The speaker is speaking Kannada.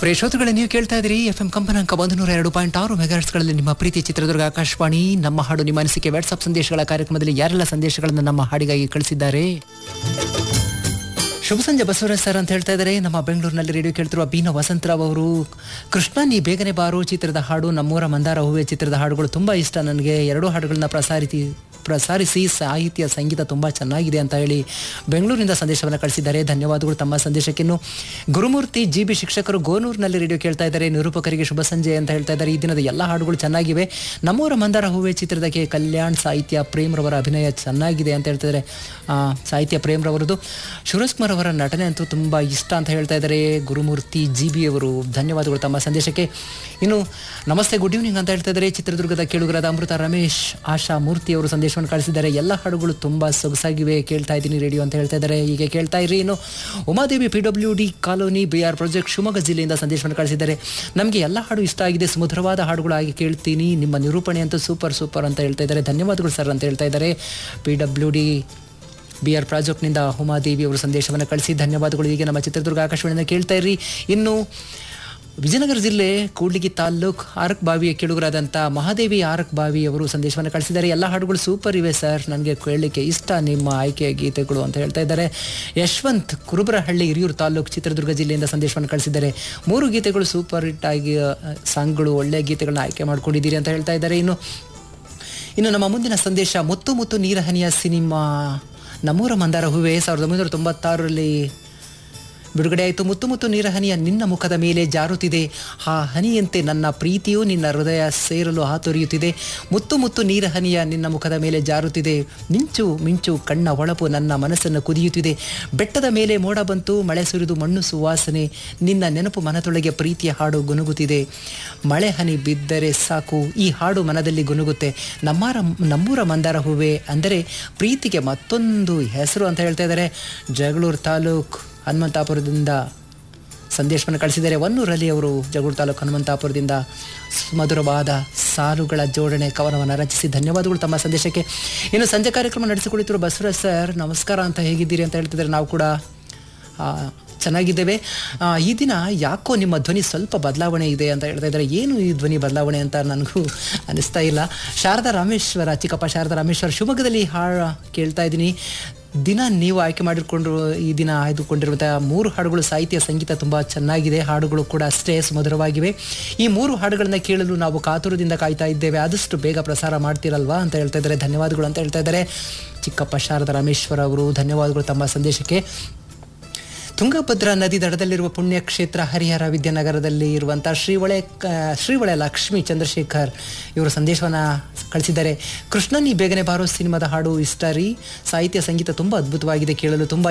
ಪ್ರೇಕ್ಷೋತೃಗಳೇ ನೀವು ಕೇಳ್ತಾ ಇದ್ದೀರಿ ಎಫ್ ಎಂ ಕಂಪನಾಂಕ ಒಂದು ನೂರ ಎರಡು ಪಾಯಿಂಟ್ ಆರು ಮೆಗಾಹರ್ಟ್ಸ್ಗಳಲ್ಲಿ ನಿಮ್ಮ ಪ್ರೀತಿ ಚಿತ್ರದುರ್ಗ ಆಕಾಶವಾಣಿ ನಮ್ಮ ಹಾಡು ನಿಮ್ಮ ಅನಿಸಿಕೆ ವಾಟ್ಸ್ಆಪ್ ಸಂದೇಶಗಳ ಕಾರ್ಯಕ್ರಮದಲ್ಲಿ ಯಾರೆಲ್ಲ ಸಂದೇಶಗಳನ್ನು ನಮ್ಮ ಹಾಡಿಗಾಗಿ ಕಳಿಸಿದ್ದಾರೆ ಶುಭ ಸಂಜೆ ಬಸವರಾಜ್ ಸರ್ ಅಂತ ಹೇಳ್ತಾ ಇದ್ದಾರೆ ನಮ್ಮ ಬೆಂಗಳೂರಿನಲ್ಲಿ ರೇಡಿಯೋ ಕೇಳ್ತಿರುವ ಬೀನ ವಸಂತರಾವ್ ಅವರು ಕೃಷ್ಣ ನೀ ಬೇಗನೆ ಬಾರು ಚಿತ್ರದ ಹಾಡು ನಮ್ಮೂರ ಮಂದಾರ ಹೂವೆ ಚಿತ್ರದ ಹಾಡುಗಳು ತುಂಬ ಇಷ್ಟ ನನಗೆ ಎರಡು ಹಾಡುಗಳನ್ನ ಪ್ರಸಾರಿಸಿ ಪ್ರಸಾರಿಸಿ ಸಾಹಿತ್ಯ ಸಂಗೀತ ತುಂಬ ಚೆನ್ನಾಗಿದೆ ಅಂತ ಹೇಳಿ ಬೆಂಗಳೂರಿನಿಂದ ಸಂದೇಶವನ್ನು ಕಳಿಸಿದ್ದಾರೆ ಧನ್ಯವಾದಗಳು ತಮ್ಮ ಸಂದೇಶಕ್ಕಿನ್ನು ಗುರುಮೂರ್ತಿ ಜಿ ಬಿ ಶಿಕ್ಷಕರು ಗೋನೂರಿನಲ್ಲಿ ರೇಡಿಯೋ ಕೇಳ್ತಾ ಇದ್ದಾರೆ ನಿರೂಪಕರಿಗೆ ಶುಭ ಸಂಜೆ ಅಂತ ಹೇಳ್ತಾ ಇದ್ದಾರೆ ಈ ದಿನದ ಎಲ್ಲ ಹಾಡುಗಳು ಚೆನ್ನಾಗಿವೆ ನಮ್ಮೂರ ಮಂದಾರ ಹೂವೆ ಚಿತ್ರದಕ್ಕೆ ಕಲ್ಯಾಣ್ ಸಾಹಿತ್ಯ ಪ್ರೇಮ್ರವರ ಅಭಿನಯ ಚೆನ್ನಾಗಿದೆ ಅಂತ ಹೇಳ್ತಿದ್ದಾರೆ ಆ, ಸಾಹಿತ್ಯ ಪ್ರೇಮ್ರವರದು ಶಿವರಾಜ್ ಕುಮಾರ್ ಅವರ ನಟನೆ ಅಂತೂ ತುಂಬ ಇಷ್ಟ ಅಂತ ಹೇಳ್ತಾ ಇದ್ದಾರೆ ಗುರುಮೂರ್ತಿ ಜಿ ಬಿ ಅವರು ಧನ್ಯವಾದಗಳು ತಮ್ಮ ಸಂದೇಶಕ್ಕೆ ಇನ್ನು ನಮಸ್ತೆ ಗುಡ್ ಈವ್ನಿಂಗ್ ಅಂತ ಹೇಳ್ತಾ ಇದ್ದಾರೆ ಚಿತ್ರದುರ್ಗದ ಕೇಳುಗರಾದ ಅಮೃತ ರಮೇಶ್ ಆಶಾ ಮೂರ್ತಿ ಅವರು ಸಂದೇಶವನ್ನು ಕಳಿಸಿದ್ದಾರೆ ಎಲ್ಲ ಹಾಡುಗಳು ತುಂಬ ಸೊಗಸಾಗಿವೆ ಕೇಳ್ತಾ ಇದ್ದೀನಿ ರೇಡಿಯೋ ಅಂತ ಹೇಳ್ತಾ ಇದ್ದಾರೆ ಹೀಗೆ ಕೇಳ್ತಾ ಇರಿ ಇನ್ನು Umadevi P W D colony B R project Shivamogga ಜಿಲ್ಲೆಯಿಂದ ಸಂದೇಶವನ್ನು ಕಳಿಸಿದ್ದಾರೆ ನಮಗೆ ಎಲ್ಲ ಹಾಡು ಇಷ್ಟ ಆಗಿದೆ ಸುಮಧುರವಾದ ಹಾಡುಗಳು ಆಗಿ ಕೇಳ್ತೀನಿ ನಿಮ್ಮ ನಿರೂಪಣೆ ಅಂತೂ ಸೂಪರ್ ಸೂಪರ್ ಅಂತ ಹೇಳ್ತಾ ಇದ್ದಾರೆ ಧನ್ಯವಾದಗಳು ಸರ್ ಅಂತ ಹೇಳ್ತಾ ಇದ್ದಾರೆ P W D B R ಪ್ರಾಜೆಕ್ಟ್ನಿಂದ ಉಮಾದೇವಿ ಅವರು ಸಂದೇಶವನ್ನು ಕಳಿಸಿ ಧನ್ಯವಾದಗಳು ಹೀಗೆ ನಮ್ಮ ಚಿತ್ರದುರ್ಗ ಆಕಾಶವಾಣಿಯಿಂದ ಕೇಳ್ತಾ ಇರ್ರಿ ಇನ್ನು ವಿಜಯನಗರ ಜಿಲ್ಲೆ ಕೂಡ್ಲಿಗಿ ತಾಲ್ಲೂಕ್ ಆರಕ್ ಬಾವಿಯ ಕೆಳುಗರಾದಂಥ ಮಹಾದೇವಿ ಆರಕ್ ಬಾವಿ ಅವರು ಸಂದೇಶವನ್ನು ಕಳಿಸಿದ್ದಾರೆ ಎಲ್ಲ ಹಾಡುಗಳು ಸೂಪರ್ ಇವೆ ಸರ್ ನನಗೆ ಕೇಳಲಿಕ್ಕೆ ಇಷ್ಟ ನಿಮ್ಮ ಆಯ್ಕೆಯ ಗೀತೆಗಳು ಅಂತ ಹೇಳ್ತಾ ಇದ್ದಾರೆ ಯಶವಂತ್ ಕುರುಬರಹಳ್ಳಿ ಹಿರಿಯೂರು ತಾಲ್ಲೂಕು ಚಿತ್ರದುರ್ಗ ಜಿಲ್ಲೆಯಿಂದ ಸಂದೇಶವನ್ನು ಕಳಿಸಿದ್ದಾರೆ ಮೂರು ಗೀತೆಗಳು ಸೂಪರ್ ಹಿಟ್ ಆಗಿ ಆ, ಸಾಂಗ್ಗಳು ಒಳ್ಳೆಯ ಗೀತೆಗಳನ್ನ ಆಯ್ಕೆ ಮಾಡ್ಕೊಂಡಿದ್ದೀರಿ ಅಂತ ಹೇಳ್ತಾ ಇದ್ದಾರೆ ಇನ್ನು ಇನ್ನು ನಮ್ಮ ಮುಂದಿನ ಸಂದೇಶ ಮುತ್ತು ಮುತ್ತು ನೀರಹನಿಯ ಸಿನಿಮಾ ನಮ್ಮೂರ ಮಂದಾರ ಹೂವೆ ಸಾವಿರದ ಒಂಬೈನೂರ ತೊಂಬತ್ತಾರರಲ್ಲಿ ಬಿಡುಗಡೆ ಆಯಿತು ಮುತ್ತು ಮುತ್ತು ನೀರಹನಿಯ ನಿನ್ನ ಮುಖದ ಮೇಲೆ ಜಾರುತ್ತಿದೆ ಆ ಹನಿಯಂತೆ ನನ್ನ ಪ್ರೀತಿಯೂ ನಿನ್ನ ಹೃದಯ ಸೇರಲು ಹಾತೊರೆಯುತ್ತಿದೆ ಮುತ್ತು ಮುತ್ತು ನೀರಹನಿಯ ನಿನ್ನ ಮುಖದ ಮೇಲೆ ಜಾರುತ್ತಿದೆ ಮಿಂಚು ಮಿಂಚು ಕಣ್ಣ ಹೊಳಪು ನನ್ನ ಮನಸ್ಸನ್ನು ಕುದಿಯುತ್ತಿದೆ ಬೆಟ್ಟದ ಮೇಲೆ ಮೋಡ ಬಂತು ಮಳೆ ಸುರಿದು ಮಣ್ಣು ಸುವಾಸನೆ ನಿನ್ನ ನೆನಪು ಮನದೊಳಗೆ ಪ್ರೀತಿಯ ಹಾಡು ಗುನುಗುತ್ತಿದೆ ಮಳೆ ಹನಿ ಬಿದ್ದರೆ ಸಾಕು ಈ ಹಾಡು ಮನದಲ್ಲಿ ಗುನುಗುತ್ತೆ ನಮ್ಮಾರ ನಮ್ಮೂರ ಮಂದಾರ ಹೂವೆ ಅಂದರೆ ಪ್ರೀತಿಗೆ ಮತ್ತೊಂದು ಹೆಸರು ಅಂತ ಹೇಳ್ತಾ ಇದ್ದಾರೆ ಜಗಳೂರು ತಾಲೂಕ್ ಹನುಮಂತಾಪುರದಿಂದ ಸಂದೇಶವನ್ನು ಕಳಿಸಿದ್ದಾರೆ ಒನ್ನೂರಲ್ಲಿ ಅವರು ಜಗಳೂರು ತಾಲೂಕು ಹನುಮಂತಾಪುರದಿಂದ ಸುಮಧುರವಾದ ಸಾಲುಗಳ ಜೋಡಣೆ ಕವನವನ್ನು ರಚಿಸಿ ಧನ್ಯವಾದಗಳು ತಮ್ಮ ಸಂದೇಶಕ್ಕೆ ಇನ್ನು ಸಂಜೆ ಕಾರ್ಯಕ್ರಮ ನಡೆಸಿಕೊಡುತ್ತಿರುವ ಬಸವರಾಜ್ ಸರ್ ನಮಸ್ಕಾರ ಅಂತ ಹೇಗಿದ್ದೀರಿ ಅಂತ ಹೇಳ್ತಿದ್ದಾರೆ ನಾವು ಕೂಡ ಆ, ಚೆನ್ನಾಗಿದ್ದೇವೆ ಆ, ಈ ದಿನ ಯಾಕೋ ನಿಮ್ಮ ಧ್ವನಿ ಸ್ವಲ್ಪ ಬದಲಾವಣೆ ಇದೆ ಅಂತ ಹೇಳ್ತಾ ಇದ್ದಾರೆ ಏನು ಈ ಧ್ವನಿ ಬದಲಾವಣೆ ಅಂತ ನನಗೂ ಅನಿಸ್ತಾ ಇಲ್ಲ ಶಾರದಾ ರಾಮೇಶ್ವರ ಚಿಕ್ಕಪ್ಪ ಶಾರದಾ ರಾಮೇಶ್ವರ ಶಿವಮೊಗ್ಗದಲ್ಲಿ ಹಾಡು ಕೇಳ್ತಾ ಇದ್ದೀನಿ ದಿನ ನೀವು ಆಯ್ಕೆ ಮಾಡಿಕೊಂಡು ಈ ದಿನ ಆಯ್ದುಕೊಂಡಿರುವಂಥ ಮೂರು ಹಾಡುಗಳು ಸಾಹಿತ್ಯ ಸಂಗೀತ ತುಂಬ ಚೆನ್ನಾಗಿದೆ ಹಾಡುಗಳು ಕೂಡ ಅಷ್ಟೇ ಸುಮಧುರವಾಗಿವೆ ಈ ಮೂರು ಹಾಡುಗಳನ್ನ ಕೇಳಲು ನಾವು ಕಾತುರದಿಂದ ಕಾಯ್ತಾ ಇದ್ದೇವೆ ಆದಷ್ಟು ಬೇಗ ಪ್ರಸಾರ ಮಾಡ್ತೀರಲ್ವಾ ಅಂತ ಹೇಳ್ತಾ ಇದ್ದಾರೆ ಧನ್ಯವಾದಗಳು ಅಂತ ಹೇಳ್ತಾ ಇದ್ದಾರೆ ಚಿಕ್ಕಪ್ಪ ಶಾರದಾ ರಾಮೇಶ್ವರ ಅವರು ಧನ್ಯವಾದಗಳು ತಮ್ಮ ಸಂದೇಶಕ್ಕೆ ತುಂಗಭದ್ರಾ ನದಿ ದಡದಲ್ಲಿರುವ ಪುಣ್ಯಕ್ಷೇತ್ರ ಹರಿಹರ ವಿದ್ಯಾನಗರದಲ್ಲಿ ಇರುವಂಥ ಶ್ರೀವಳೆ ಕ- ಶ್ರೀವಳೆ ಲಕ್ಷ್ಮೀ ಚಂದ್ರಶೇಖರ್ ಇವರು ಸಂದೇಶವನ್ನು ಕಳಿಸಿದ್ದಾರೆ ಕೃಷ್ಣನಿ ಬೇಗನೆ ಬಾರೋ ಸಿನಿಮಾದ ಹಾಡು ಇಷ್ಟ ರೀ ಸಾಹಿತ್ಯ ಸಂಗೀತ ತುಂಬ ಅದ್ಭುತವಾಗಿದೆ ಕೇಳಲು ತುಂಬ